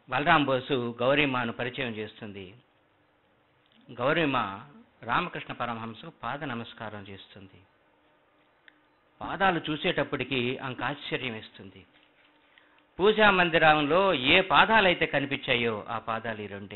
బలరాం బోసు గౌరీమాను పరిచయం చేస్తుంది గౌరీమ రామకృష్ణ పరమహంసకు పాద నమస్కారం చేస్తుంది పాదాలు చూసేటప్పటికి ఆమెకు ఆశ్చర్యం వేస్తుంది పూజా మందిరంలో ఏ పాదాలైతే కనిపించాయో ఆ పాదాలు ఈ రెండే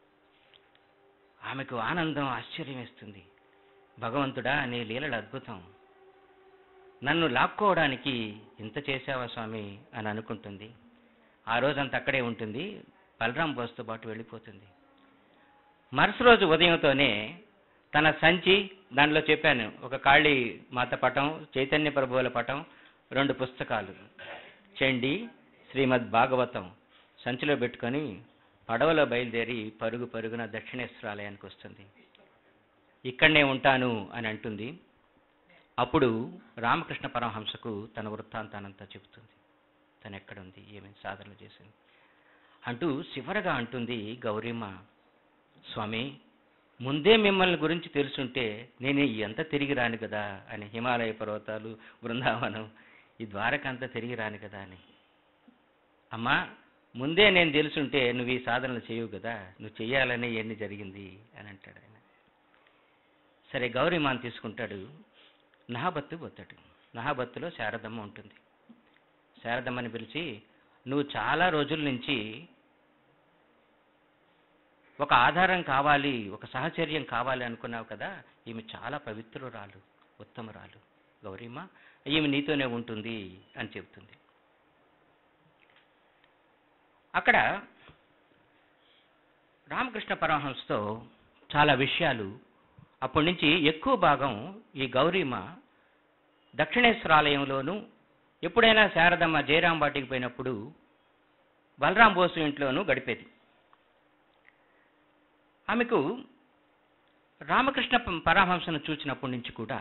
ఆమెకు ఆనందం ఆశ్చర్యం వేస్తుంది భగవంతుడా నీ లీలల అద్భుతం నన్ను లాక్కోవడానికి ఇంత చేశావా స్వామి అని అనుకుంటుంది ఆ రోజంతా అక్కడే ఉంటుంది బలరాం బోస్తో పాటు వెళ్ళిపోతుంది మరుసటి రోజు ఉదయంతోనే తన సంచి దానిలో చెప్పాను ఒక కాళీ మాత పటం చైతన్య ప్రభువుల పటం రెండు పుస్తకాలు చండి శ్రీమద్ భాగవతం సంచిలో పెట్టుకొని పడవలో బయలుదేరి పరుగు పరుగున దక్షిణేశ్వరాలయానికి వస్తుంది ఇక్కడనే ఉంటాను అని అంటుంది అప్పుడు రామకృష్ణ పరమహంసకు తన వృత్తాంతానంతా చెబుతుంది తను ఎక్కడుంది ఏమేమి సాధనలు చేసింది అంటూ చివరగా అంటుంది గౌరీమ్మ స్వామి ముందే మిమ్మల్ని గురించి తెలుసుంటే నేను ఎంత తిరిగి రాను కదా అని హిమాలయ పర్వతాలు బృందావనం ఈ ద్వారకంతా తిరిగి రాను కదా అని అమ్మా ముందే నేను తెలుసుంటే నువ్వు ఈ సాధనలు చేయవు కదా నువ్వు చెయ్యాలని ఎన్ని జరిగింది అని అంటాడు ఆయన సరే గౌరీమాన్ తీసుకుంటాడు నహాబత్తు పోతాడు నహాబత్తులో శారదమ్మ ఉంటుంది శారదమ్మని పిలిచి నువ్వు చాలా రోజుల నుంచి ఒక ఆధారం కావాలి ఒక సహచర్యం కావాలి అనుకున్నావు కదా ఈమె చాలా పవిత్రురాలు ఉత్తమరాలు గౌరీమ ఈమె నీతోనే ఉంటుంది అని చెబుతుంది అక్కడ రామకృష్ణ పరమహంసతో చాలా విషయాలు అప్పటి నుంచి ఎక్కువ భాగం ఈ గౌరీమ దక్షిణేశ్వరాలయంలోనూ ఎప్పుడైనా శారదమ్మ జయరాం బాటికి పోయినప్పుడు బలరాం బోసు ఇంట్లోనూ గడిపేది ఆమెకు రామకృష్ణ ప- పరమహంసను చూసినప్పటి నుంచి కూడా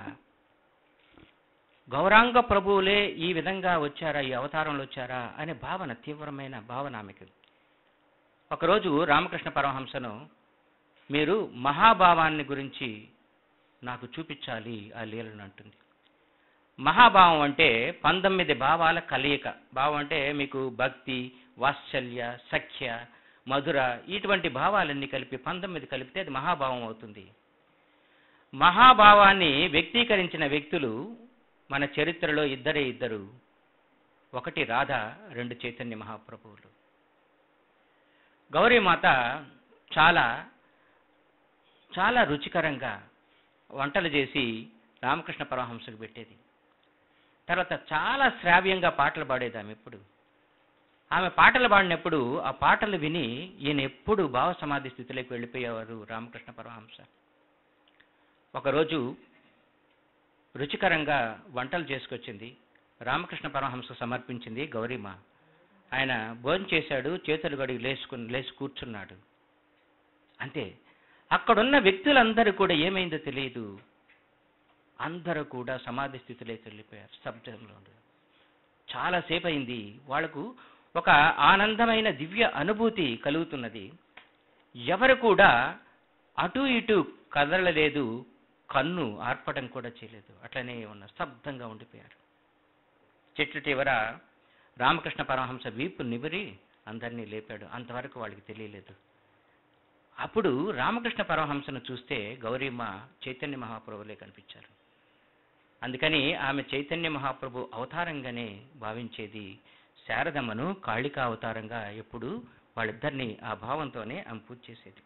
గౌరాంగ ప్రభువులే ఈ విధంగా వచ్చారా ఈ అవతారంలో వచ్చారా అనే భావన తీవ్రమైన భావన ఆమెకు ఒకరోజు రామకృష్ణ పరమహంసను మీరు మహాభావాన్ని గురించి నాకు చూపించాలి ఆ లీలను అంటుంది మహాభావం అంటే పంతొమ్మిది భావాల కలయిక భావం అంటే మీకు భక్తి వాత్సల్య సఖ్య మధుర ఇటువంటి భావాలన్నీ కలిపి పంతొమ్మిది కలిపితే అది మహాభావం అవుతుంది మహాభావాన్ని వ్యక్తీకరించిన వ్యక్తులు మన చరిత్రలో ఇద్దరే ఇద్దరు ఒకటి రాధ రెండు చైతన్య మహాప్రభువులు గౌరీమాత చాలా చాలా రుచికరంగా వంటలు చేసి రామకృష్ణ పరమహంసకు పెట్టేది తర్వాత చాలా శ్రావ్యంగా పాటలు పాడేది ఆమె ఎప్పుడు ఆమె పాటలు పాడినప్పుడు ఆ పాటలు విని ఈయన ఎప్పుడు భావ సమాధి స్థితిలోకి వెళ్ళిపోయేవారు రామకృష్ణ పరమహంస ఒకరోజు రుచికరంగా వంటలు చేసుకొచ్చింది రామకృష్ణ పరమహంస సమర్పించింది గౌరీమ ఆయన భోజనం చేశాడు చేతులు గడిగి లేచుకుని లేచి కూర్చున్నాడు అంతే అక్కడున్న వ్యక్తులందరూ కూడా ఏమైందో తెలియదు అందరూ కూడా సమాధి స్థితిలోకి వెళ్ళిపోయారు స్తబ్దంలో ఉండరు. చాలాసేపు అయింది వాళ్లకు ఒక ఆనందమైన దివ్య అనుభూతి కలుగుతున్నది ఎవరు కూడా అటు ఇటు కదలలేదు కన్ను ఆర్పడం కూడా చేయలేదు అట్లనే ఉన్న స్తబ్దంగా ఉండిపోయారు చెట్టు చివర రామకృష్ణ పరమహంస వీపు నిమిరి అందరినీ లేపాడు అంతవరకు వాళ్ళకి తెలియలేదు అప్పుడు రామకృష్ణ పరమహంసను చూస్తే గౌరీమ్మ చైతన్య మహాప్రభులే కనిపించారు అందుకని ఆమె చైతన్య మహాప్రభు అవతారంగానే భావించేది శారదమ్మను కాళికా అవతారంగా ఎప్పుడు వాళ్ళిద్దరిని ఆ భావంతోనే ఆమె పూజ చేసేది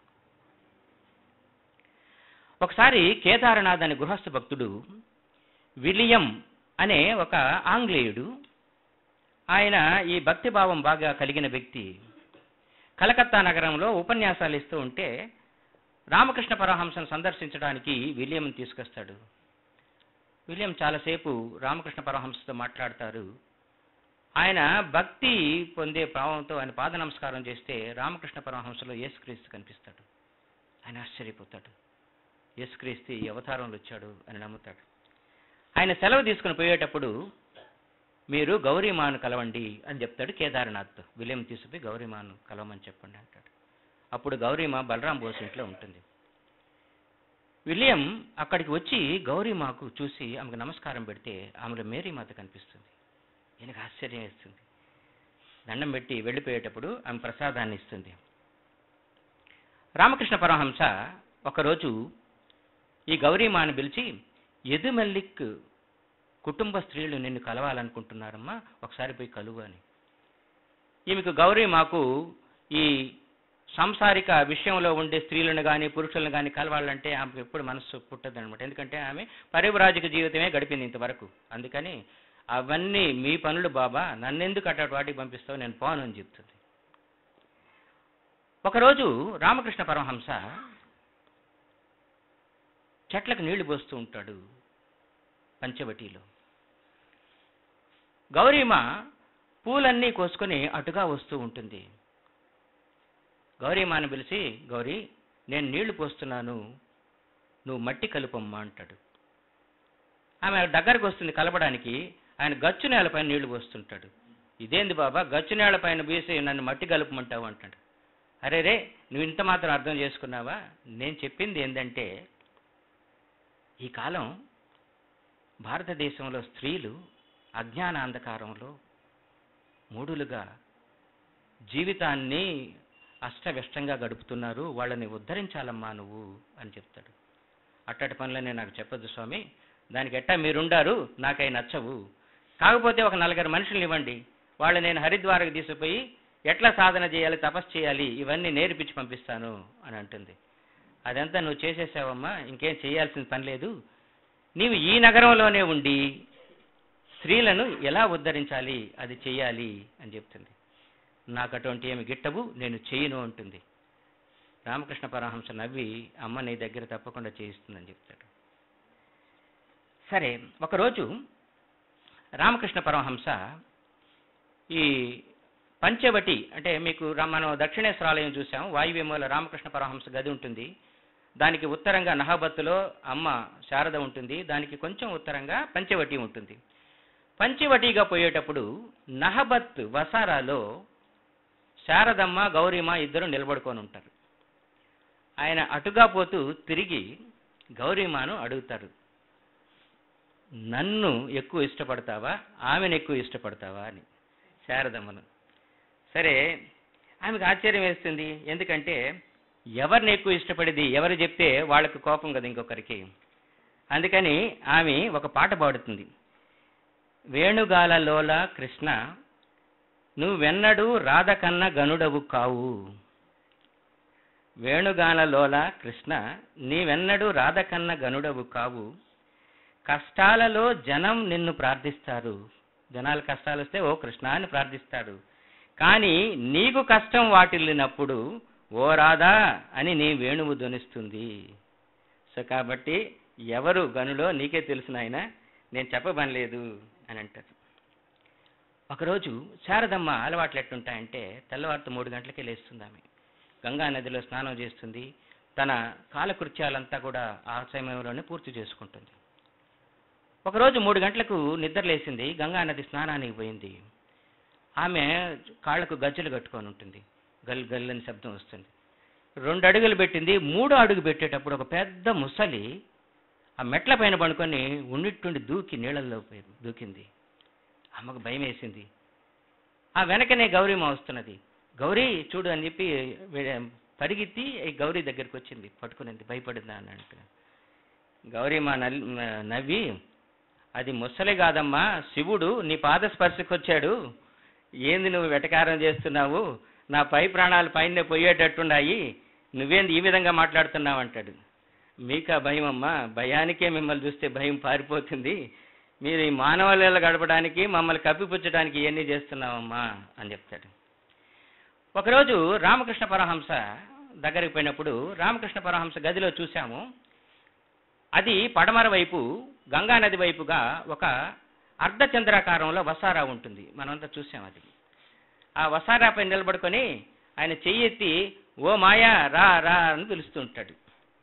ఒకసారి కేదారనాథ్ అనే గృహస్థ భక్తుడు విలియం అనే ఒక ఆంగ్లేయుడు ఆయన ఈ భక్తి భావం బాగా కలిగిన వ్యక్తి కలకత్తా నగరంలో ఉపన్యాసాలు ఇస్తూ ఉంటే రామకృష్ణ పరమహంసను సందర్శించడానికి విలియం తీసుకొస్తాడు విలియం చాలాసేపు రామకృష్ణ పరమహంసతో మాట్లాడతారు ఆయన భక్తి పొందే భావంతో ఆయన పాద నమస్కారం చేస్తే రామకృష్ణ పరమహంసలో యేసుక్రీస్తు కనిపిస్తాడు ఆయన ఆశ్చర్యపోతాడు యేసుక్రీస్తు ఈ అవతారంలో వచ్చాడు అని నమ్ముతాడు ఆయన సెలవు తీసుకుని పోయేటప్పుడు మీరు గౌరీమాను కలవండి అని చెప్తాడు కేదార్నాథ్తో విలియం తీసుకుపోయి గౌరీమాను కలవమని చెప్పండి అంటాడు అప్పుడు గౌరీమ బలరాం బోస్ ఇంట్లో ఉంటుంది విలియం అక్కడికి వచ్చి గౌరీమాకు చూసి ఆమెకు నమస్కారం పెడితే ఆమెలో మేరీ మాత కనిపిస్తుంది ఈయనకు ఆశ్చర్యం వేస్తుంది దండం పెట్టి వెళ్ళిపోయేటప్పుడు ఆమె ప్రసాదాన్ని ఇస్తుంది రామకృష్ణ పరమహంస ఒకరోజు ఈ గౌరీమాను పిలిచి ఎదుమల్లిక్ కుటుంబ స్త్రీలు నిన్ను కలవాలనుకుంటున్నారమ్మా ఒకసారి పోయి కలువు అని ఈమెకు గౌరీ మాకు ఈ సాంసారిక విషయంలో ఉండే స్త్రీలను కానీ పురుషులను కానీ కలవాలంటే ఆమెకు ఎప్పుడు మనస్సు పుట్టదు అనమాట ఎందుకంటే ఆమె పరివరాజక జీవితమే గడిపింది ఇంతవరకు అందుకని అవన్నీ మీ పనులు బాబా నన్నెందుకు అటు వాటికి పంపిస్తావు నేను పోను అని చెప్తుంది ఒకరోజు రామకృష్ణ పరమహంస చెట్లకు నీళ్లు పోస్తూ ఉంటాడు పంచవటిలో గౌరీమ పూలన్నీ కోసుకొని అటుగా వస్తూ ఉంటుంది గౌరీమాని పిలిచి గౌరీ నేను నీళ్లు పోస్తున్నాను నువ్వు మట్టి కలుపమ్మా అంటాడు ఆమె దగ్గరకు వస్తుంది కలపడానికి ఆయన గచ్చు నేలపైన నీళ్లు పోస్తుంటాడు ఇదేంది బాబా గచ్చు నేలపైన బీసి నన్ను మట్టి కలుపమంటావు అంటాడు అరే రే నువ్వు ఇంత మాత్రం అర్థం చేసుకున్నావా నేను చెప్పింది ఏంటంటే ఈ కాలం భారతదేశంలో స్త్రీలు అజ్ఞాన అంధకారంలో మూడులుగా జీవితాన్ని అష్టవ్యష్టంగా గడుపుతున్నారు వాళ్ళని ఉద్ధరించాలమ్మా నువ్వు అని చెప్తాడు అట్టటి పనులనే నాకు చెప్పొద్దు స్వామి దానికి ఎట్టా మీరుండారు నాకై నచ్చవు కాకపోతే ఒక నలుగురు మనుషులు ఇవ్వండి వాళ్ళు నేను హరిద్వారకు తీసుకుపోయి ఎట్లా సాధన చేయాలి తపస్సు చేయాలి ఇవన్నీ నేర్పించి పంపిస్తాను అని అంటుంది అదంతా నువ్వు చేసేసావమ్మా ఇంకేం చేయాల్సిన పని లేదు నీవు ఈ నగరంలోనే ఉండి స్త్రీలను ఎలా ఉద్ధరించాలి అది చెయ్యాలి అని చెప్తుంది నాకు అటువంటి ఏమి గిట్టవు నేను చేయను అంటుంది రామకృష్ణ పరమహంస నవ్వి అమ్మ నీ దగ్గర తప్పకుండా చేయిస్తుందని చెప్తాడు సరే ఒకరోజు రామకృష్ణ పరమహంస ఈ పంచవటి అంటే మీకు రా- మనం దక్షిణేశ్వర ఆలయం చూసాం వాయువ్యమూల రామకృష్ణ పరమహంస గది ఉంటుంది దానికి ఉత్తరంగా నహబత్తులో అమ్మ శారద ఉంటుంది దానికి కొంచెం ఉత్తరంగా పంచవటి ఉంటుంది పంచవటిగా పోయేటప్పుడు నహబత్ వసారాలో శారదమ్మ గౌరీమ ఇద్దరు నిలబడుకొని ఉంటారు ఆయన అటుగా పోతూ తిరిగి గౌరీమాను అడుగుతారు నన్ను ఎక్కువ ఇష్టపడతావా ఆమెను ఎక్కువ ఇష్టపడతావా అని శారదమ్మను సరే ఆమెకు ఆశ్చర్యం వేస్తుంది ఎందుకంటే ఎవరిని ఎక్కువ ఇష్టపడేది ఎవరు చెప్తే వాళ్ళకు కోపం కదా ఇంకొకరికి అందుకని ఆమె ఒక పాట పాడుతుంది వేణుగాల లోల కృష్ణ నువ్వెన్నడూ రాధ కన్న గనుడవు కావు వేణుగాల లోల కృష్ణ నీవెన్నడూ రాధ కన్న గనుడవు కావు కష్టాలలో జనం నిన్ను ప్రార్థిస్తారు జనాలు కష్టాలు వస్తే ఓ కృష్ణ అని ప్రార్థిస్తాడు కానీ నీకు కష్టం వాటిల్లినప్పుడు ఓ రాధా అని నీ వేణువు ధ్వనిస్తుంది సో కాబట్టి ఎవరు గనులో నీకే తెలుసు నాయన నేను చెప్పబనలేదు అని అంటారు ఒకరోజు శారదమ్మ అలవాట్లు ఎట్టుంటాయంటే తెల్లవారుతో మూడు గంటలకే లేస్తుంది ఆమె గంగా నదిలో స్నానం చేస్తుంది తన కాలకృత్యాలంతా కూడా ఆ సమయంలోనే పూర్తి చేసుకుంటుంది ఒకరోజు మూడు గంటలకు నిద్ర లేచింది గంగా నది స్నానానికి పోయింది ఆమె కాళ్లకు గజ్జలు కట్టుకొని ఉంటుంది గల్ గల్ అని శబ్దం వస్తుంది రెండు అడుగులు పెట్టింది మూడో అడుగు పెట్టేటప్పుడు ఒక పెద్ద ముసలి ఆ మెట్ల పైన పడుకొని ఉండిట్టుండి దూకి నీళ్ళల్లో పోయి దూకింది అమ్మకు భయం వేసింది ఆ వెనకనే గౌరీమ వస్తున్నది గౌరీ చూడు అని చెప్పి వే- పరిగెత్తి ఈ గౌరీ దగ్గరికి వచ్చింది పట్టుకునింది భయపడిందా అని అంటే గౌరీమ నల్- నవ్వి అది ముసలి కాదమ్మా శివుడు నీ పాద స్పర్శకు వచ్చాడు ఏంది నువ్వు వెటకారం చేస్తున్నావు నా పై ప్రాణాలు పైన పోయేటట్టున్నాయి నువ్వేంది ఈ విధంగా మాట్లాడుతున్నావు అంటాడు మీకా భయం అమ్మా భయానికే మిమ్మల్ని చూస్తే భయం పారిపోతుంది మీరు ఈ మానవాళిలో గడపడానికి మమ్మల్ని కప్పిపుచ్చడానికి ఇవన్నీ చేస్తున్నావమ్మా అని చెప్తాడు ఒకరోజు రామకృష్ణ పరమహంస దగ్గరికి పోయినప్పుడు రామకృష్ణ పరమహంస గదిలో చూశాము అది పడమర వైపు గంగా నది వైపుగా ఒక అర్ధచంద్రాకారంలో వసారా ఉంటుంది మనంతా చూసాం అది ఆ వసారాపై నిలబడుకొని ఆయన చెయ్యెత్తి ఓ మాయా రా రా అని పిలుస్తూ ఉంటాడు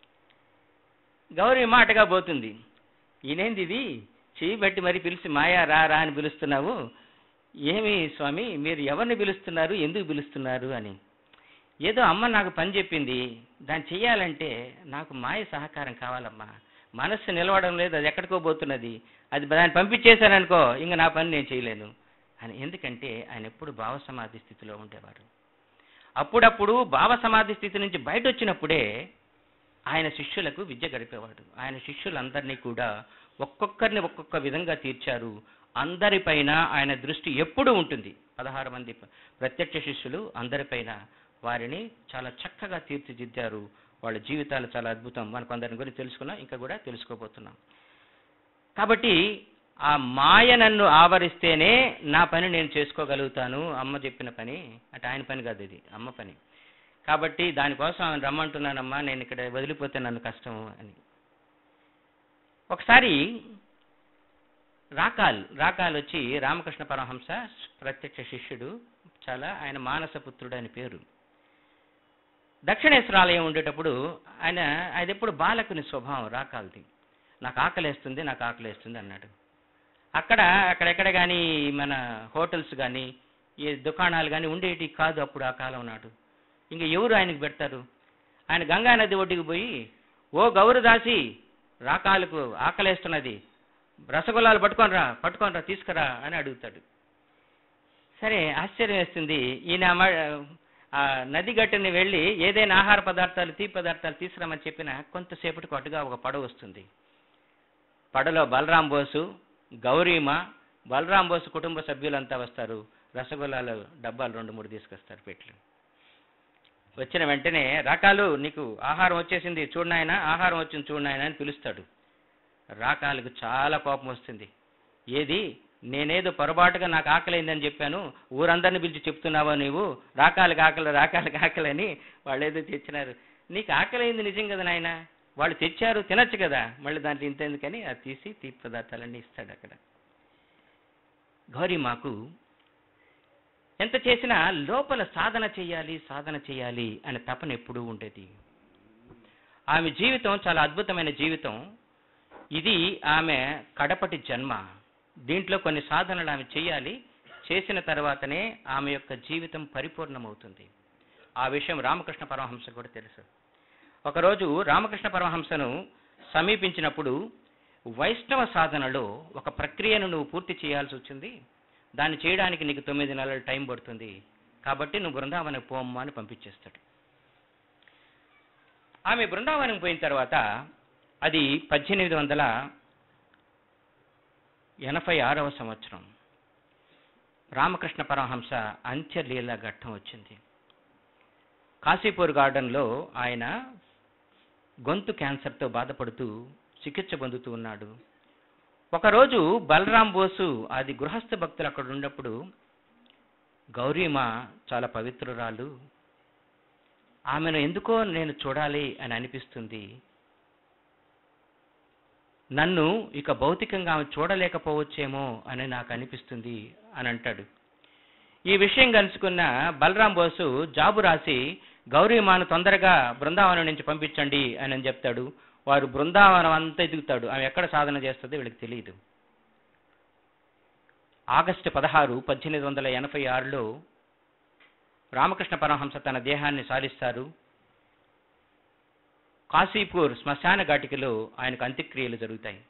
గౌరీ మాటగా పోతుంది ఈయనేంది ఇది చెయ్యి బట్టి మరి పిలిచి మాయా రా రా అని పిలుస్తున్నావు ఏమి స్వామి మీరు ఎవరిని పిలుస్తున్నారు ఎందుకు పిలుస్తున్నారు అని ఏదో అమ్మ నాకు పని చెప్పింది దాన్ని చెయ్యాలంటే నాకు మాయ సహకారం కావాలమ్మా మనస్సు నిలవడం లేదు అది ఎక్కడికో పోతున్నది అది దాన్ని పంపించేశాననుకో ఇంక నా పని నేను చేయలేను అని ఎందుకంటే ఆయన ఎప్పుడు భావ సమాధి స్థితిలో ఉండేవారు అప్పుడప్పుడు భావ సమాధి స్థితి నుంచి బయట వచ్చినప్పుడే ఆయన శిష్యులకు విద్య గడిపేవాడు ఆయన శిష్యులందరినీ కూడా ఒక్కొక్కరిని ఒక్కొక్క విధంగా తీర్చారు అందరిపైన ఆయన దృష్టి ఎప్పుడూ ఉంటుంది పదహారు మంది ప- ప్రత్యక్ష శిష్యులు అందరిపైన వారిని చాలా చక్కగా తీర్చిదిద్దారు వాళ్ళ జీవితాలు చాలా అద్భుతం మనకు అందరిని గురించి తెలుసుకున్నాం ఇంకా కూడా తెలుసుకోబోతున్నాం కాబట్టి ఆ మాయ నన్ను ఆవరిస్తేనే నా పని నేను చేసుకోగలుగుతాను అమ్మ చెప్పిన పని అంటే ఆయన పని కాదు ఇది అమ్మ పని కాబట్టి దానికోసం ఆమెను రమ్మంటున్నానమ్మా నేను ఇక్కడ వదిలిపోతే నన్ను కష్టము అని ఒకసారి రాకాల్ రాకాల్ వచ్చి రామకృష్ణ పరమహంస ప్రత్యక్ష శిష్యుడు చాలా ఆయన మానసపుత్రుడు అని పేరు దక్షిణేశ్వర ఆలయం ఉండేటప్పుడు ఆయన అది ఎప్పుడు బాలకుని స్వభావం రాకాల్ది నాకు ఆకలేస్తుంది నాకు ఆకలేస్తుంది అన్నాడు అక్కడ అక్కడెక్కడ కానీ మన హోటల్స్ కానీ ఈ దుకాణాలు కానీ ఉండేటి కాదు అప్పుడు ఆ కాలం నాడు ఇంక ఎవరు ఆయనకు పెడతారు ఆయన గంగా నది ఒడ్డుకు పోయి ఓ గౌరదాసి రాకాలకు ఆకలేస్తున్నది రసగుల్లాలు పట్టుకోనరా పట్టుకోనరా తీసుకురా అని అడుగుతాడు సరే ఆశ్చర్యం వేస్తుంది ఈయన మ- ఆ నది గట్టుని వెళ్ళి ఏదైనా ఆహార పదార్థాలు తీపి పదార్థాలు తీసుకురామని చెప్పినా కొంతసేపటికి అటుగా ఒక పడవ వస్తుంది పడలో బలరాం బోసు గౌరీమ బలరాం బోసు కుటుంబ సభ్యులంతా వస్తారు రసగుల్లాలు డబ్బాలు రెండు మూడు తీసుకొస్తారు పెట్లు వచ్చిన వెంటనే రకాలు నీకు ఆహారం వచ్చేసింది చూడనాయన ఆహారం వచ్చింది చూడనాయన అని పిలుస్తాడు రాకాలకు చాలా కోపం వస్తుంది ఏది నేనేదో పొరపాటుగా నాకు ఆకలైందని చెప్పాను ఊరందరిని పిలిచి చెప్తున్నావా నీవు రాకాలకు ఆకలి రాకాలకు ఆకలి అని వాళ్ళు ఏదో తెచ్చినారు నీకు ఆకలైంది నిజం కదా నాయన వాళ్ళు తెచ్చారు తినొచ్చు కదా మళ్ళీ దాంట్లో ఇంత ఎందుకని అది తీసి తీపి పదార్థాలన్నీ ఇస్తాడు అక్కడ గౌరీ మాకు ఎంత చేసినా లోపల సాధన చేయాలి సాధన చేయాలి అనే తపన ఎప్పుడూ ఉండేది ఆమె జీవితం చాలా అద్భుతమైన జీవితం ఇది ఆమె కడపటి జన్మ దీంట్లో కొన్ని సాధనలు ఆమె చేయాలి చేసిన తర్వాతనే ఆమె యొక్క జీవితం పరిపూర్ణమవుతుంది ఆ విషయం రామకృష్ణ పరమహంస కూడా తెలుసు ఒకరోజు రామకృష్ణ పరమహంసను సమీపించినప్పుడు వైష్ణవ సాధనలో ఒక ప్రక్రియను నువ్వు పూర్తి చేయాల్సి వచ్చింది దాన్ని చేయడానికి నీకు తొమ్మిది నెలల టైం పడుతుంది కాబట్టి నువ్వు బృందావనం పోమ్మా అని పంపించేస్తాడు ఆమె బృందావనం పోయిన తర్వాత అది పద్దెనిమిది వందల ఎనభై ఆరవ సంవత్సరం రామకృష్ణ పరమహంస అంత్యలీల ఘట్టం వచ్చింది కాశీపూర్ గార్డెన్లో ఆయన గొంతు క్యాన్సర్తో బాధపడుతూ చికిత్స పొందుతూ ఉన్నాడు ఒకరోజు బలరాం బోసు అది గృహస్థ భక్తులు అక్కడ ఉన్నప్పుడు గౌరీమ చాలా పవిత్రురాలు ఆమెను ఎందుకో నేను చూడాలి అని అనిపిస్తుంది నన్ను ఇక భౌతికంగా ఆమె చూడలేకపోవచ్చేమో అని నాకు అనిపిస్తుంది అని అంటాడు ఈ విషయం కలుసుకున్న బలరాం బోసు జాబు రాసి గౌరీమాను తొందరగా బృందావనం నుంచి పంపించండి అని అని చెప్తాడు వారు బృందావనం అంతా ఎదుగుతాడు ఆమె ఎక్కడ సాధన చేస్తుందో వీళ్ళకి తెలియదు ఆగస్టు పదహారు పద్దెనిమిది వందల ఎనభై ఆరులో రామకృష్ణ పరమహంస తన దేహాన్ని సాలిస్తారు కాశీపూర్ శ్మశాన ఘాటికలో ఆయనకు అంత్యక్రియలు జరుగుతాయి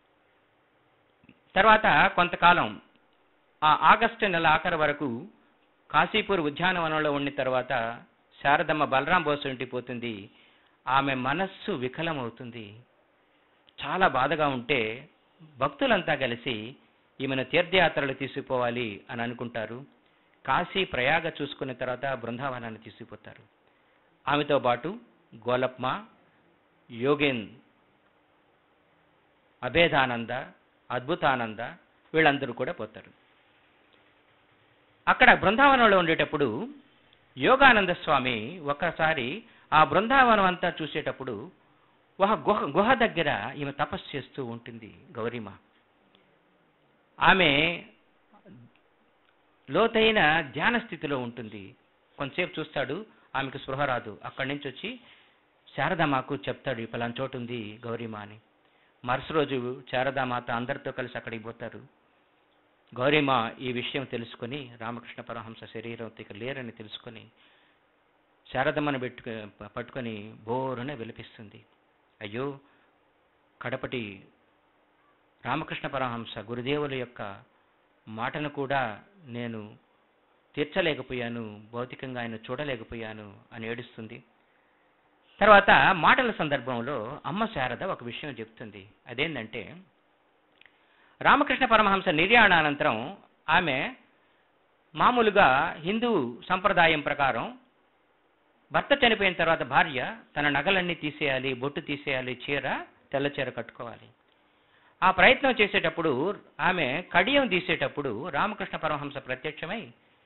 తర్వాత కొంతకాలం ఆ ఆగస్టు నెల ఆఖరి వరకు కాశీపూర్ ఉద్యానవనంలో ఉండిన తర్వాత శారదమ్మ బలరాం బోసు ఇంటికి పోతుంది ఆమె మనస్సు వికలమవుతుంది చాలా బాధగా ఉంటే భక్తులంతా కలిసి ఈమెను తీర్థయాత్రలు తీసుకుపోవాలి అని అనుకుంటారు కాశీ ప్రయాగ చూసుకున్న తర్వాత బృందావనాన్ని తీసుకుపోతారు ఆమెతో పాటు గోలప్మ యోగేన్ అభేదానంద అద్భుతానంద వీళ్ళందరూ కూడా పోతారు అక్కడ బృందావనంలో ఉండేటప్పుడు యోగానంద స్వామి ఒకసారి ఆ బృందావనం అంతా చూసేటప్పుడు ఒక గుహ గుహ దగ్గర ఈమె తపస్సు చేస్తూ ఉంటుంది గౌరీమ ఆమె లోతైన ధ్యాన స్థితిలో ఉంటుంది కొంతసేపు చూస్తాడు ఆమెకు స్పృహ రాదు అక్కడి నుంచి వచ్చి శారదామాకు చెప్తాడు ఈ పలానా చోటు ఉంది గౌరీమ అని మరుసటి రోజు శారదామాత అందరితో కలిసి అక్కడికి పోతారు గౌరీమ ఈ విషయం తెలుసుకొని రామకృష్ణ పరమహంస శరీరం ఇక లేరని తెలుసుకొని శారదమ్మను పెట్టుకు పట్టుకొని బోరున విలపిస్తుంది అయ్యో కడపటి రామకృష్ణ పరమహంస గురుదేవుల యొక్క మాటను కూడా నేను తీర్చలేకపోయాను భౌతికంగా ఆయన చూడలేకపోయాను అని ఏడుస్తుంది తర్వాత మాటల సందర్భంలో అమ్మ శారద ఒక విషయం చెప్తుంది అదేంటంటే రామకృష్ణ పరమహంస నిర్యాణానంతరం ఆమె మామూలుగా హిందూ సంప్రదాయం ప్రకారం భర్త చనిపోయిన తర్వాత భార్య తన నగలన్నీ తీసేయాలి బొట్టు తీసేయాలి చీర తెల్ల చీర కట్టుకోవాలి ఆ ప్రయత్నం చేసేటప్పుడు ఆమె కడియం తీసేటప్పుడు రామకృష్ణ పరమహంస ప్రత్యక్షమై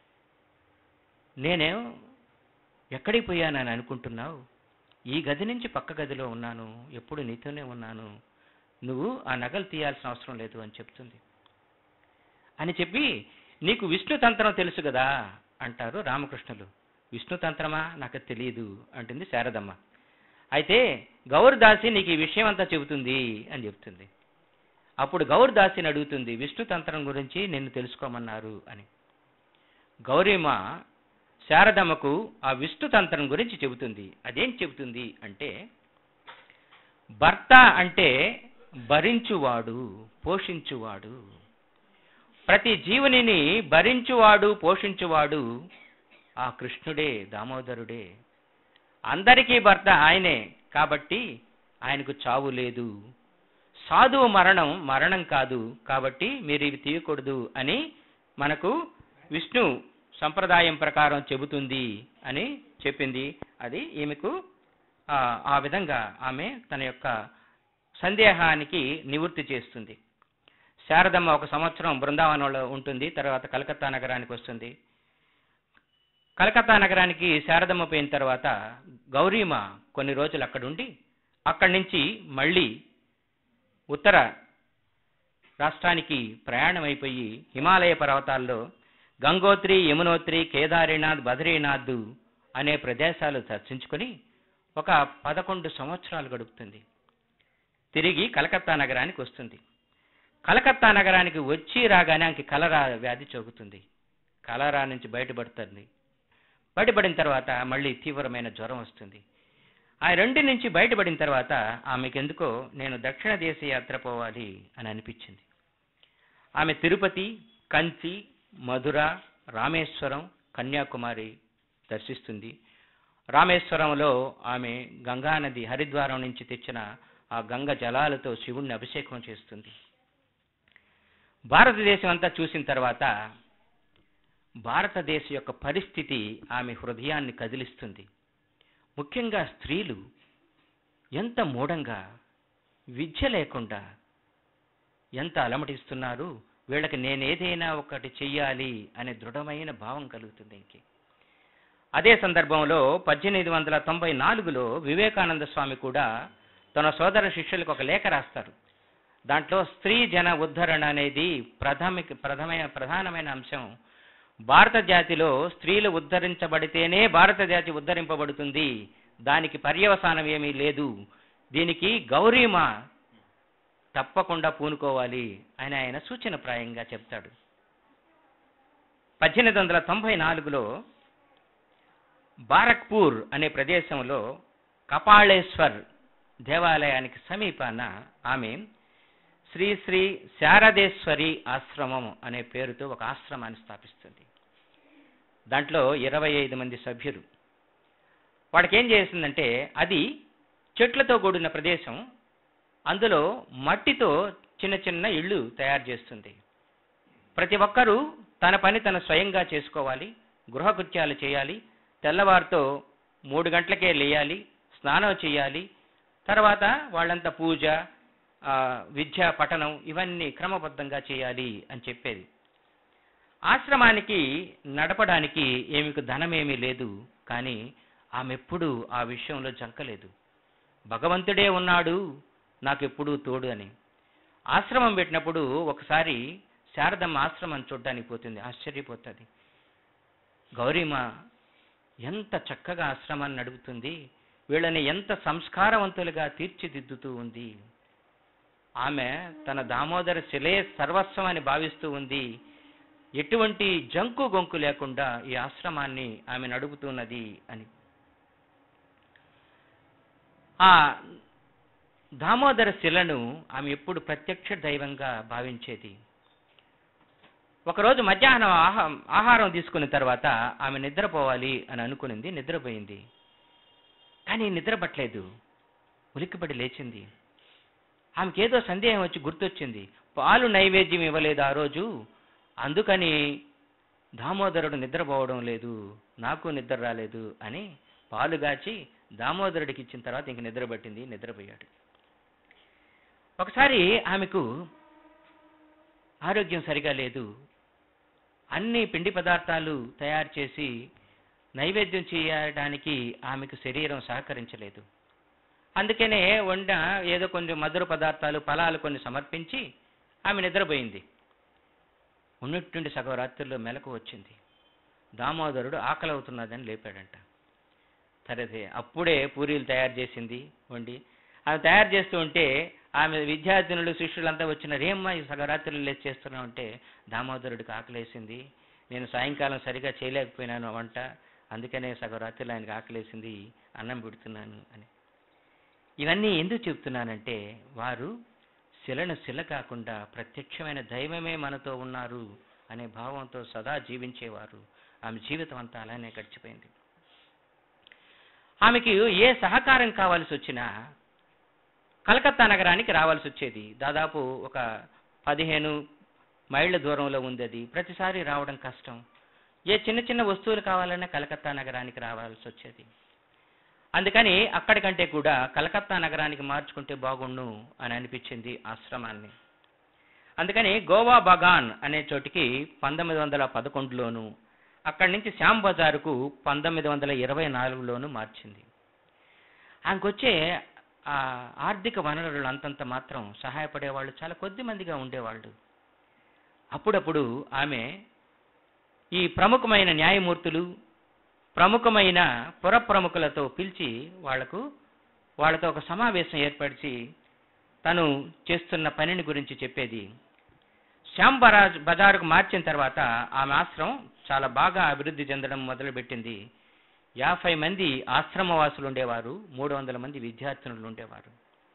నేనేం ఎక్కడికి పోయానని అనుకుంటున్నావు ఈ గది నుంచి పక్క గదిలో ఉన్నాను ఎప్పుడు నీతోనే ఉన్నాను నువ్వు ఆ నగలు తీయాల్సిన అవసరం లేదు అని చెప్తుంది అని చెప్పి నీకు విష్ణు తంత్రం తెలుసు కదా అంటారు రామకృష్ణులు విష్ణు తంత్రమా నాకు తెలియదు అంటుంది శారదమ్మ అయితే గౌరదాసి నీకు ఈ విషయం అంతా చెబుతుంది అని చెప్తుంది అప్పుడు గౌరదాసిని అడుగుతుంది విష్ణు తంత్రం గురించి నిన్ను తెలుసుకోమన్నారు అని గౌరీమ శారదమ్మకు ఆ విష్ణు తంత్రం గురించి చెబుతుంది అదేం చెబుతుంది అంటే భర్త అంటే భరించువాడు పోషించువాడు ప్రతి జీవునిని భరించువాడు పోషించువాడు ఆ కృష్ణుడే దామోదరుడే అందరికీ భర్త ఆయనే కాబట్టి ఆయనకు చావు లేదు సాధువు మరణం మరణం కాదు కాబట్టి మీరు ఇవి తీయకూడదు అని మనకు విష్ణు సంప్రదాయం ప్రకారం చెబుతుంది అని చెప్పింది అది ఈమెకు ఆ, ఆ విధంగా ఆమె తన యొక్క సందేహానికి నివృత్తి చేస్తుంది శారదమ్మ ఒక సంవత్సరం బృందావనంలో ఉంటుంది తర్వాత కలకత్తా నగరానికి వస్తుంది కలకత్తా నగరానికి శారదమ్మ పోయిన తర్వాత గౌరీమ కొన్ని రోజులు అక్కడుండి అక్కడి నుంచి మళ్ళీ ఉత్తర రాష్ట్రానికి ప్రయాణం అయిపోయి హిమాలయ పర్వతాల్లో గంగోత్రి యమునోత్రి కేదారీనాథ్ బద్రీనాథ్ అనే ప్రదేశాలు దర్శించుకొని ఒక పదకొండు సంవత్సరాలు గడుపుతుంది తిరిగి కలకత్తా నగరానికి వస్తుంది కలకత్తా నగరానికి వచ్చి రాగానే ఆమెకి కలరా వ్యాధి చోకుతుంది కలరా నుంచి బయటపడుతుంది బయటపడిన తర్వాత మళ్ళీ తీవ్రమైన జ్వరం వస్తుంది ఆ రెండు నుంచి బయటపడిన తర్వాత ఆమెకెందుకో నేను దక్షిణ దేశ యాత్ర పోవాలి అని అనిపించింది ఆమె తిరుపతి కంచి మధుర రామేశ్వరం కన్యాకుమారి దర్శిస్తుంది రామేశ్వరంలో ఆమె గంగానది హరిద్వారం నుంచి తెచ్చిన ఆ గంగ జలాలతో శివుణ్ణి అభిషేకం చేస్తుంది భారతదేశం అంతా చూసిన తర్వాత భారతదేశ యొక్క పరిస్థితి ఆమె హృదయాన్ని కదిలిస్తుంది ముఖ్యంగా స్త్రీలు ఎంత మూఢంగా విద్య లేకుండా ఎంత అలమటిస్తున్నారు వీళ్ళకి నేనేదైనా ఒకటి చెయ్యాలి అనే దృఢమైన భావం కలుగుతుంది ఇంకే అదే సందర్భంలో పద్దెనిమిది వందల తొంభై నాలుగులో వివేకానంద స్వామి కూడా తన సోదర శిష్యులకు ఒక లేఖ రాస్తారు దాంట్లో స్త్రీ జన ఉద్ధరణ అనేది ప్రథమిక ప్రథమైన ప్రధానమైన అంశం భారత జాతిలో స్త్రీలు ఉద్ధరించబడితేనే భారత జాతి ఉద్ధరింపబడుతుంది దానికి పర్యవసానం ఏమీ లేదు దీనికి గౌరీమ తప్పకుండా పూనుకోవాలి అని ఆయన సూచనప్రాయంగా చెప్తాడు పద్దెనిమిది వందల తొంభై నాలుగులో బారక్పూర్ అనే ప్రదేశంలో కపాళేశ్వర్ దేవాలయానికి సమీపాన ఆమె శ్రీ శ్రీ శారదేశ్వరి ఆశ్రమం అనే పేరుతో ఒక ఆశ్రమాన్ని స్థాపిస్తుంది దాంట్లో ఇరవై ఐదు మంది సభ్యులు వాడికి ఏం చేసిందంటే అది చెట్లతో కూడిన ప్రదేశం అందులో మట్టితో చిన్న చిన్న ఇళ్ళు తయారు చేస్తుంది ప్రతి ఒక్కరూ తన పని తన స్వయంగా చేసుకోవాలి గృహకృత్యాలు చేయాలి తెల్లవారితో మూడు గంటలకే లేయాలి స్నానం చేయాలి తర్వాత వాళ్ళంతా పూజ ఆ, విద్య పఠనం ఇవన్నీ క్రమబద్ధంగా చేయాలి అని చెప్పేది ఆశ్రమానికి నడపడానికి ఏమికి ధనమేమీ లేదు కానీ ఆమె ఎప్పుడూ ఆ విషయంలో జంకలేదు భగవంతుడే ఉన్నాడు నాకెప్పుడూ తోడు అని ఆశ్రమం పెట్టినప్పుడు ఒకసారి శారదమ్మ ఆశ్రమం చూడ్డానికి పోతుంది ఆశ్చర్యపోతుంది గౌరీమ ఎంత చక్కగా ఆశ్రమాన్ని నడుపుతుంది వీళ్ళని ఎంత సంస్కారవంతులుగా తీర్చిదిద్దుతూ ఉంది ఆమె తన దామోదర శిలే సర్వస్వం అని భావిస్తూ ఉంది ఎటువంటి జంకు గొంకు లేకుండా ఈ ఆశ్రమాన్ని ఆమె నడుపుతున్నది అని ఆ దామోదర శిలను ఆమె ఎప్పుడు ప్రత్యక్ష దైవంగా భావించేది ఒకరోజు మధ్యాహ్నం ఆహా ఆహారం తీసుకున్న తర్వాత ఆమె నిద్రపోవాలి అని అనుకునింది నిద్రపోయింది కానీ నిద్ర పట్టలేదు ఉలిక్కిపడి లేచింది ఆమెకి ఏదో సందేహం వచ్చి గుర్తొచ్చింది పాలు నైవేద్యం ఇవ్వలేదు ఆ రోజు అందుకని దామోదరుడు నిద్రపోవడం లేదు నాకు నిద్ర రాలేదు అని పాలు గాచి దామోదరుడికి ఇచ్చిన తర్వాత ఇంక నిద్ర పట్టింది నిద్రపోయాడు ఒకసారి ఆమెకు ఆరోగ్యం సరిగా లేదు అన్ని పిండి పదార్థాలు తయారు చేసి నైవేద్యం చేయడానికి ఆమెకు శరీరం సహకరించలేదు అందుకనే వండ ఏదో కొంచెం మధుర పదార్థాలు ఫలాలు కొన్ని సమర్పించి ఆమె నిద్రపోయింది ఉన్నట్టుండి సగం రాత్రిలో మెలకు వచ్చింది దామోదరుడు ఆకలి అవుతున్నదని లేపాడంట సరే అప్పుడే పూరీలు తయారు చేసింది వండి ఆమె తయారు చేస్తూ ఉంటే ఆమె విద్యార్థినులు శిష్యులంతా వచ్చినారు ఏమ్మా ఈ సగరాత్రులు లేచి చేస్తున్నావు అంటే దామోదరుడికి ఆకలేసింది నేను సాయంకాలం సరిగా చేయలేకపోయినాను వంట అందుకనే సగరాత్రులు ఆయనకి ఆకలేసింది అన్నం పెడుతున్నాను అని ఇవన్నీ ఎందుకు చెప్తున్నానంటే వారు శిలను శిల కాకుండా ప్రత్యక్షమైన దైవమే మనతో ఉన్నారు అనే భావంతో సదా జీవించేవారు ఆమె జీవితం అంతా అలానే గడిచిపోయింది ఆమెకి ఏ సహకారం కావాల్సి వచ్చినా కలకత్తా నగరానికి రావాల్సి వచ్చేది దాదాపు ఒక పదిహేను మైళ్ళ దూరంలో ఉంది అది ప్రతిసారి రావడం కష్టం ఏ చిన్న చిన్న వస్తువులు కావాలన్నా కలకత్తా నగరానికి రావాల్సి వచ్చేది అందుకని అక్కడికంటే కూడా కలకత్తా నగరానికి మార్చుకుంటే బాగుండు అని అనిపించింది ఆశ్రమాన్ని అందుకని గోవా బగాన్ అనే చోటికి పంతొమ్మిది వందల పదకొండులోను అక్కడి నుంచి శ్యామ్ బజారుకు పంతొమ్మిది వందల ఇరవై నాలుగులోను మార్చింది ఆమెకొచ్చే ఆ ఆర్థిక వనరులు అంతంత మాత్రం సహాయపడేవాళ్ళు చాలా కొద్ది మందిగా ఉండేవాళ్ళు అప్పుడప్పుడు ఆమె ఈ ప్రముఖమైన న్యాయమూర్తులు ప్రముఖమైన పుర ప్రముఖులతో పిలిచి వాళ్లకు వాళ్ళతో ఒక సమావేశం ఏర్పరిచి తను చేస్తున్న పనిని గురించి చెప్పేది శ్యామ్ బరాజ్ బజారుకు మార్చిన తర్వాత ఆమె ఆశ్రమం చాలా బాగా అభివృద్ధి చెందడం మొదలుపెట్టింది యాభై మంది ఆశ్రమవాసులు ఉండేవారు మూడు వందల మంది విద్యార్థినులు ఉండేవారు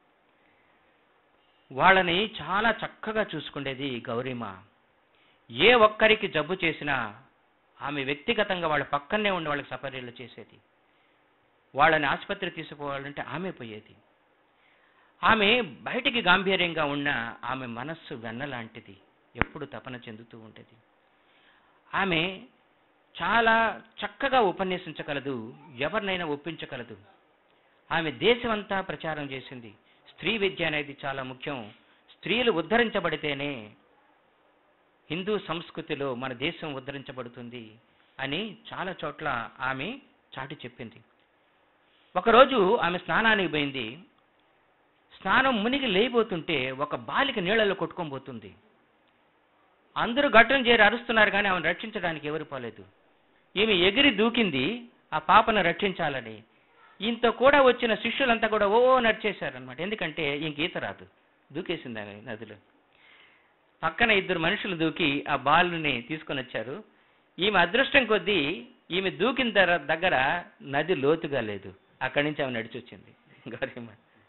వాళ్ళని చాలా చక్కగా చూసుకునేది గౌరీమ ఏ ఒక్కరికి జబ్బు చేసినా ఆమె వ్యక్తిగతంగా వాళ్ళ పక్కనే ఉండి వాళ్ళకి సపర్యలు చేసేది వాళ్ళని ఆసుపత్రి తీసుకుపోవాలంటే ఆమె పోయేది ఆమె బయటికి గాంభీర్యంగా ఉన్న ఆమె మనస్సు వెన్నలాంటిది ఎప్పుడు తపన చెందుతూ ఉండేది ఆమె చాలా చక్కగా ఉపన్యసించగలదు ఎవరినైనా ఒప్పించగలదు ఆమె దేశమంతా ప్రచారం చేసింది స్త్రీ విద్య అనేది చాలా ముఖ్యం స్త్రీలు ఉద్ధరించబడితేనే హిందూ సంస్కృతిలో మన దేశం ఉద్ధరించబడుతుంది అని చాలా చోట్ల ఆమె చాటి చెప్పింది ఒకరోజు ఆమె స్నానానికి పోయింది స్నానం మునిగి లేయిపోతుంటే ఒక బాలిక నీళ్ళలో కొట్టుకొని పోతుంది అందరూ ఘట్టం చేరి అరుస్తున్నారు కానీ ఆమెను రక్షించడానికి ఎవరు పోలేదు ఈమె ఎగిరి దూకింది ఆ పాపను రక్షించాలని ఇంత కూడా వచ్చిన శిష్యులంతా కూడా ఓ నడిచేశారనమాట ఎందుకంటే ఇంక ఈత రాదు దూకేసింది ఆమె నదిలో పక్కన ఇద్దరు మనుషులు దూకి ఆ బాలుని తీసుకొని వచ్చారు ఈమె అదృష్టం కొద్దీ ఈమె దూకిన తర- దగ్గర నది లోతుగా లేదు అక్కడి నుంచి ఆమె నడిచి వచ్చింది గౌరీమ్మ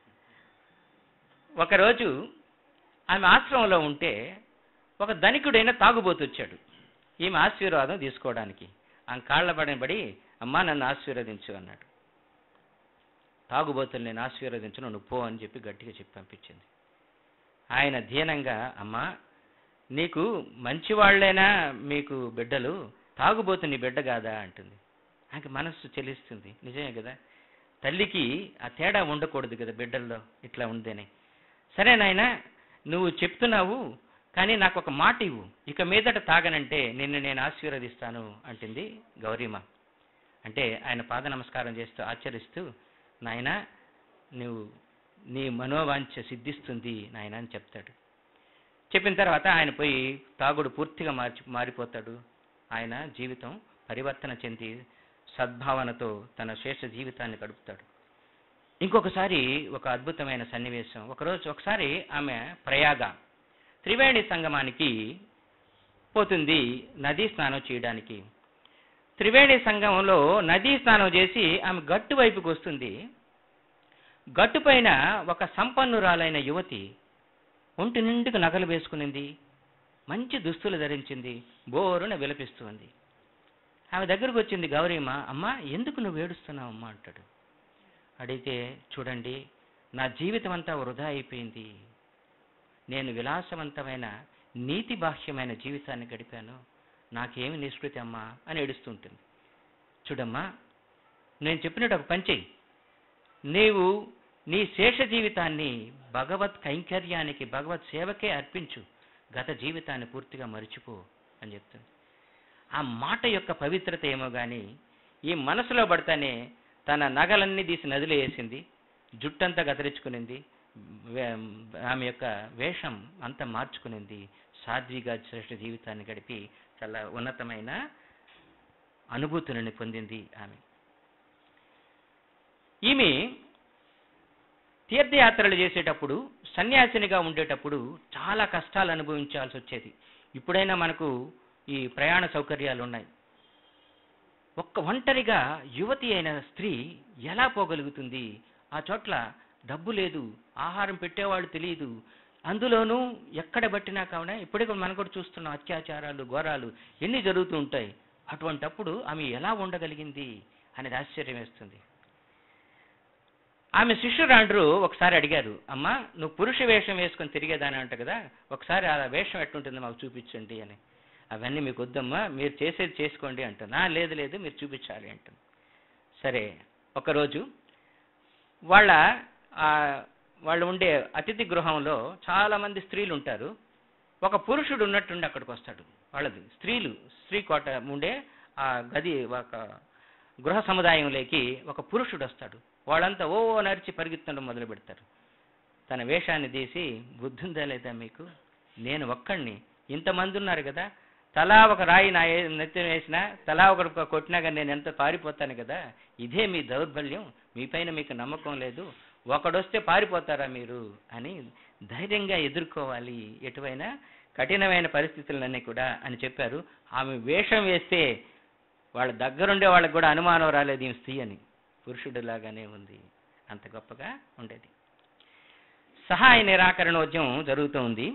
ఒకరోజు ఆమె ఆశ్రమంలో ఉంటే ఒక ధనికుడైన తాగుబోతు వచ్చాడు ఈమె ఆశీర్వాదం తీసుకోవడానికి ఆమె కాళ్ళ పడిన పడి అమ్మా నన్ను ఆశీర్వదించు అన్నాడు తాగుబోతులు నేను ఆశీర్వదించను నువ్వు పో అని చెప్పి గట్టిగా చెప్పి పంపించింది ఆయన దీనంగా అమ్మా నీకు మంచి వాళ్ళైనా మీకు బిడ్డలు తాగుబోతు నీ బిడ్డ కాదా అంటుంది ఆమెకి మనస్సు చెల్లిస్తుంది నిజమే కదా తల్లికి ఆ తేడా ఉండకూడదు కదా బిడ్డల్లో ఇట్లా ఉందేనే సరే నాయనా నువ్వు చెప్తున్నావు కానీ నాకు ఒక మాట ఇవ్వు ఇక మీదట తాగనంటే నిన్ను నేను ఆశీర్వదిస్తాను అంటుంది గౌరీమ అంటే ఆయన పాద నమస్కారం చేస్తూ ఆచరిస్తూ నాయన నువ్వు నీ మనోవాంఛ సిద్ధిస్తుంది నాయన అని చెప్తాడు చెప్పిన తర్వాత ఆయన పోయి తాగుడు పూర్తిగా మార్చి మారిపోతాడు ఆయన జీవితం పరివర్తన చెంది సద్భావనతో తన శేష జీవితాన్ని గడుపుతాడు ఇంకొకసారి ఒక అద్భుతమైన సన్నివేశం ఒకరోజు ఒకసారి ఆమె ప్రయాగ త్రివేణి సంగమానికి పోతుంది నదీ స్నానం చేయడానికి త్రివేణి సంగమంలో నదీ స్నానం చేసి ఆమె గట్టు వైపుకి వస్తుంది గట్టు పైన ఒక సంపన్నురాలైన యువతి ఒంటి నిండుకు నగలు వేసుకునింది మంచి దుస్తులు ధరించింది బోరున విలపిస్తుంది ఆమె దగ్గరకు వచ్చింది గౌరీమ్మ అమ్మ ఎందుకు నువ్వు ఏడుస్తున్నావు అమ్మా అంటాడు అడిగితే చూడండి నా జీవితం అంతా వృధా అయిపోయింది నేను విలాసవంతమైన నీతి బాహ్యమైన జీవితాన్ని గడిపాను నాకేమి నిష్కృతి అమ్మా అని ఏడుస్తుంటుంది చూడమ్మా నేను చెప్పినట్టు ఒక పని చెయ్యి నీవు నీ శేష జీవితాన్ని భగవత్ కైంకర్యానికి భగవత్ సేవకే అర్పించు గత జీవితాన్ని పూర్తిగా మరిచిపో అని చెప్తుంది ఆ మాట యొక్క పవిత్రత ఏమో గాని ఈ మనసులో పడతానే తన నగలన్నీ తీసి నదిలో వేసింది జుట్టంతా గతరించుకునింది వే- ఆమె యొక్క వేషం అంతా మార్చుకునింది సాధ్విగా శ్రేష్ఠ జీవితాన్ని గడిపి చాలా ఉన్నతమైన అనుభూతులను పొందింది ఆమె ఈమె తీర్థయాత్రలు చేసేటప్పుడు సన్యాసినిగా ఉండేటప్పుడు చాలా కష్టాలు అనుభవించాల్సి వచ్చేది ఇప్పుడైనా మనకు ఈ ప్రయాణ సౌకర్యాలు ఉన్నాయి ఒక్క ఒంటరిగా యువతి అయిన స్త్రీ ఎలా పోగలుగుతుంది ఆ చోట్ల డబ్బు లేదు ఆహారం పెట్టేవాళ్ళు తెలియదు అందులోనూ ఎక్కడ బట్టినా కావున ఇప్పటికీ మనం కూడా చూస్తున్నాం అత్యాచారాలు ఘోరాలు ఎన్ని జరుగుతూ ఉంటాయి అటువంటప్పుడు ఆమె ఎలా ఉండగలిగింది అనేది ఆశ్చర్యం వేస్తుంది ఆమె శిష్యురాండ్రు ఒకసారి అడిగారు అమ్మా నువ్వు పురుష వేషం వేసుకొని తిరిగేదాని అంట కదా ఒకసారి ఆ వేషం ఎట్టుంటుంది మాకు చూపించండి అని అవన్నీ మీకు వద్దమ్మా మీరు చేసేది చేసుకోండి అంటున్నా లేదు లేదు మీరు చూపించాలి అంటుంది సరే ఒకరోజు వాళ్ళ ఆ, వాళ్ళు ఉండే అతిథి గృహంలో చాలా మంది స్త్రీలు ఉంటారు ఒక పురుషుడు ఉన్నట్టుండి అక్కడికి వస్తాడు వాళ్ళది స్త్రీలు స్త్రీ కోట ఉండే ఆ గది ఒక గృహ సముదాయంలోకి ఒక పురుషుడు వస్తాడు వాళ్ళంతా ఓ నరిచి పరిగెత్తడం మొదలు పెడతారు తన వేషాన్ని తీసి బుద్ధుందా లేదా మీకు నేను ఒక్కడిని ఇంతమంది ఉన్నారు కదా తలా ఒక రాయి నా ఏ- నెత్తిన వేసినా తలా ఒకటి కొట్టినా కానీ నేను ఎంత పారిపోతాను కదా ఇదే మీ దౌర్బల్యం మీపైన మీకు నమ్మకం లేదు ఒకడొస్తే పారిపోతారా మీరు అని ధైర్యంగా ఎదుర్కోవాలి ఎటువైనా కఠినమైన పరిస్థితులన్నీ కూడా అని చెప్పారు ఆమె వేషం వేస్తే వాళ్ళ దగ్గరుండే వాళ్ళకి కూడా అనుమానం రాలేదు ఈమె స్త్రీ అని పురుషుడిలాగానే ఉంది అంత గొప్పగా ఉండేది సహాయ నిరాకరణోద్యమం జరుగుతూ ఉంది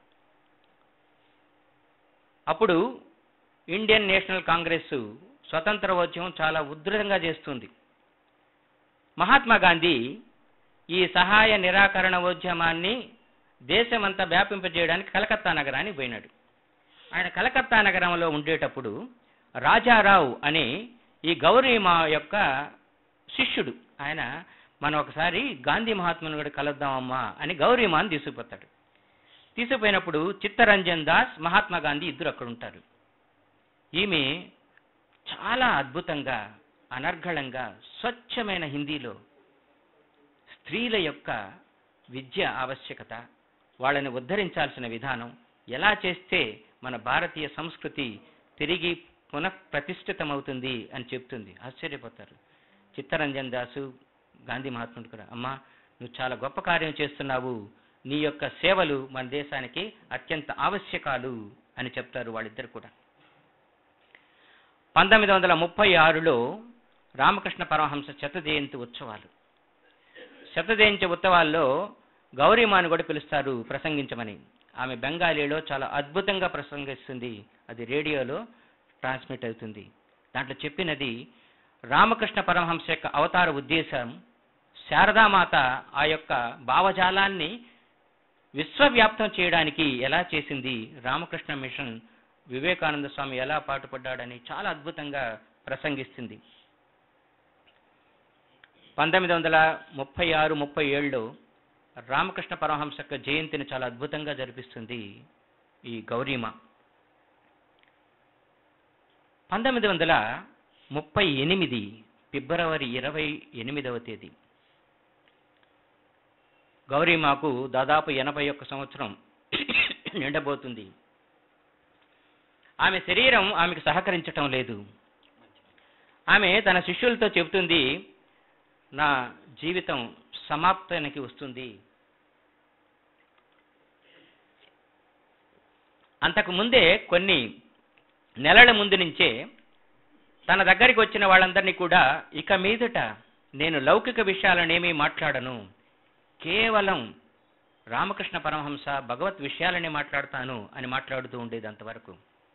అప్పుడు ఇండియన్ నేషనల్ కాంగ్రెస్ స్వతంత్రోద్యమం చాలా ఉధృతంగా చేస్తుంది మహాత్మా గాంధీ ఈ సహాయ నిరాకరణ ఉద్యమాన్ని దేశమంతా వ్యాపింపజేయడానికి కలకత్తా నగరానికి పోయినాడు ఆయన కలకత్తా నగరంలో ఉండేటప్పుడు రాజారావు అనే ఈ గౌరీమా యొక్క శిష్యుడు ఆయన మనం ఒకసారి గాంధీ మహాత్ముని కూడా కలుద్దామమ్మా అని గౌరీమాని తీసుకుపోతాడు తీసుకుపోయినప్పుడు చిత్తరంజన్ దాస్ మహాత్మా గాంధీ ఇద్దరు అక్కడ ఉంటారు ఈమె చాలా అద్భుతంగా అనర్గళంగా స్వచ్ఛమైన హిందీలో స్త్రీల యొక్క విద్య ఆవశ్యకత వాళ్ళని ఉద్ధరించాల్సిన విధానం ఎలా చేస్తే మన భారతీయ సంస్కృతి తిరిగి పునఃప్రతిష్ఠితమవుతుంది అని చెప్తుంది ఆశ్చర్యపోతారు చిత్తరంజన్ దాసు గాంధీ మహాత్ముడు కూడా అమ్మా నువ్వు చాలా గొప్ప కార్యం చేస్తున్నావు నీ యొక్క సేవలు మన దేశానికి అత్యంత ఆవశ్యకాలు అని చెప్తారు వాళ్ళిద్దరు కూడా పంతొమ్మిది వందల ముప్పై ఆరులో రామకృష్ణ పరమహంస శత జయంతి ఉత్సవాలు శత జయంతి ఉత్సవాల్లో గౌరీమాను కూడా పిలుస్తారు ప్రసంగించమని ఆమె బెంగాలీలో చాలా అద్భుతంగా ప్రసంగిస్తుంది అది రేడియోలో ట్రాన్స్మిట్ అవుతుంది దాంట్లో చెప్పినది రామకృష్ణ పరమహంస యొక్క అవతార ఉద్దేశం శారదామాత ఆ యొక్క భావజాలాన్ని విశ్వవ్యాప్తం చేయడానికి ఎలా చేసింది రామకృష్ణ మిషన్ వివేకానంద స్వామి ఎలా పాటుపడ్డాడని చాలా అద్భుతంగా ప్రసంగిస్తుంది పంతొమ్మిది వందల ముప్పై ఆరు ముప్పై ఏడులో రామకృష్ణ పరమహంస యొక్క జయంతిని చాలా అద్భుతంగా జరిపిస్తుంది ఈ గౌరీమ పంతొమ్మిది వందల ముప్పై ఎనిమిది ఫిబ్రవరి ఇరవై ఎనిమిదవ తేదీ గౌరీమాకు దాదాపు ఎనభై ఒక్క సంవత్సరం నిండబోతుంది ఆమె శరీరం ఆమెకు సహకరించటం లేదు ఆమె తన శిష్యులతో చెబుతుంది నా జీవితం సమాప్తానికి వస్తుంది అంతకు ముందే కొన్ని నెలల ముందు నుంచే తన దగ్గరికి వచ్చిన వాళ్ళందరినీ కూడా ఇక మీదట నేను లౌకిక విషయాలనేమీ మాట్లాడను కేవలం రామకృష్ణ పరమహంస భగవత్ విషయాలని మాట్లాడతాను అని మాట్లాడుతూ ఉండేది అంతవరకు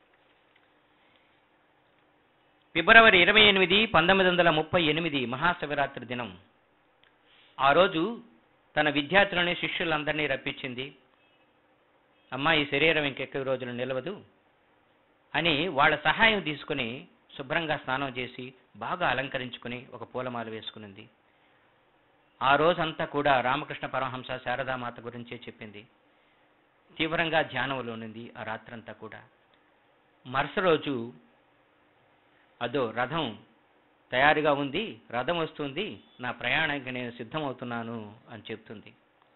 ఫిబ్రవరి ఇరవై ఎనిమిది పంతొమ్మిది వందల ముప్పై ఎనిమిది మహాశివరాత్రి దినం ఆ రోజు తన విద్యార్థులని శిష్యులందరినీ రప్పించింది అమ్మా ఈ శరీరం ఇంకెక్కువ రోజులు నిలవదు అని వాళ్ళ సహాయం తీసుకుని శుభ్రంగా స్నానం చేసి బాగా అలంకరించుకుని ఒక పూలమాల వేసుకునింది ఆ రోజంతా కూడా రామకృష్ణ పరమహంస శారదామాత గురించే చెప్పింది తీవ్రంగా ధ్యానంలో ఉన్నది ఆ రాత్రంతా కూడా మరుస రోజు అదో రథం తయారుగా ఉంది రథం వస్తుంది నా ప్రయాణానికి నేను సిద్ధమవుతున్నాను అని చెప్తుంది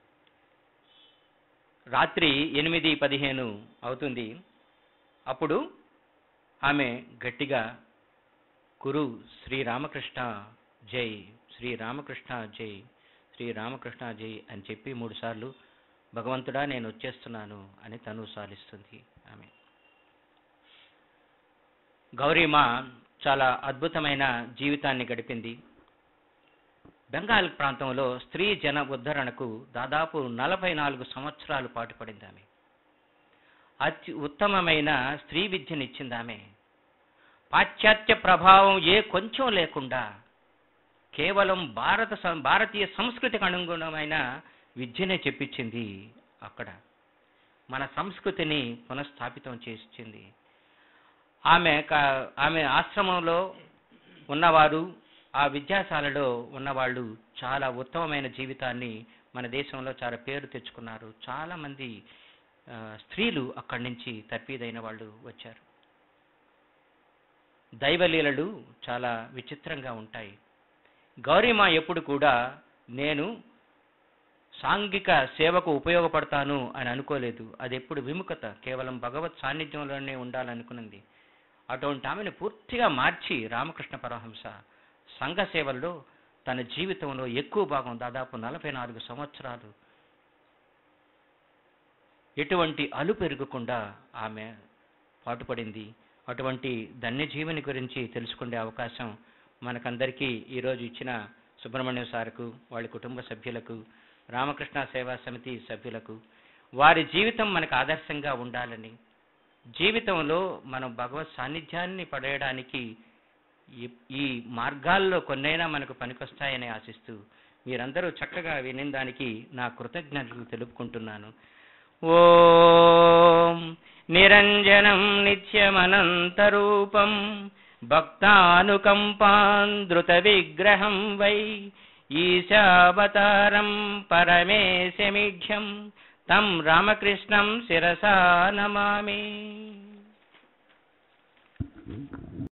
రాత్రి ఎనిమిది పదిహేను అవుతుంది అప్పుడు ఆమె గట్టిగా కురు శ్రీరామకృష్ణ జై శ్రీరామకృష్ణ జై శ్రీరామకృష్ణ జై అని చెప్పి మూడుసార్లు భగవంతుడా నేను వచ్చేస్తున్నాను అని తను సాలిస్తుంది ఆమె గౌరీమ చాలా అద్భుతమైన జీవితాన్ని గడిపింది బెంగాల్ ప్రాంతంలో స్త్రీ జన ఉద్ధరణకు దాదాపు నలభై నాలుగు సంవత్సరాలు పాటుపడింది ఆమె అతి ఉత్తమమైన స్త్రీ విద్యనిచ్చింది ఆమె పాశ్చాత్య ప్రభావం ఏ కొంచెం లేకుండా కేవలం భారత సం- భారతీయ సంస్కృతికి అనుగుణమైన విద్యనే చెప్పించింది అక్కడ మన సంస్కృతిని పునఃస్థాపితం చేసింది ఆమె క- ఆమె ఆశ్రమంలో ఉన్నవారు ఆ విద్యాశాలలో ఉన్నవాళ్ళు చాలా ఉత్తమమైన జీవితాన్ని మన దేశంలో చాలా పేరు తెచ్చుకున్నారు చాలా మంది ఆ, స్త్రీలు అక్కడి నుంచి తర్పీదైన వాళ్ళు వచ్చారు దైవలీలలు చాలా విచిత్రంగా ఉంటాయి గౌరీమా ఎప్పుడు కూడా నేను సాంఘిక సేవకు ఉపయోగపడతాను అని అనుకోలేదు అది ఎప్పుడు విముఖత కేవలం భగవత్ సాన్నిధ్యంలోనే ఉండాలనుకున్నది అటువంటి ఆమెను పూర్తిగా మార్చి రామకృష్ణ పరమహంస సంఘ సేవల్లో తన జీవితంలో ఎక్కువ భాగం దాదాపు నలభై నాలుగు సంవత్సరాలు ఎటువంటి అలు పెరగకుండా ఆమె పాటుపడింది అటువంటి ధన్యజీవని గురించి తెలుసుకునే అవకాశం మనకందరికీ ఈరోజు ఇచ్చిన సుబ్రహ్మణ్యం సార్కు వాళ్ళ కుటుంబ సభ్యులకు రామకృష్ణ సేవా సమితి సభ్యులకు వారి జీవితం మనకు ఆదర్శంగా ఉండాలని జీవితంలో మనం భగవత్ సాన్నిధ్యాన్ని పడేయడానికి ఈ- ఈ మార్గాల్లో కొన్నైనా మనకు పనికొస్తాయని ఆశిస్తూ మీరందరూ చక్కగా వినిన దానికి నా కృతజ్ఞతలు తెలుపుకుంటున్నాను ఓం నిరంజనం నిత్యమనంతరూపం భక్తానుకంపాంద్రుత విగ్రహం వై ఈశావతారం పరమేశమిఘ్యం తం రామకృష్ణం శిరసా నమామి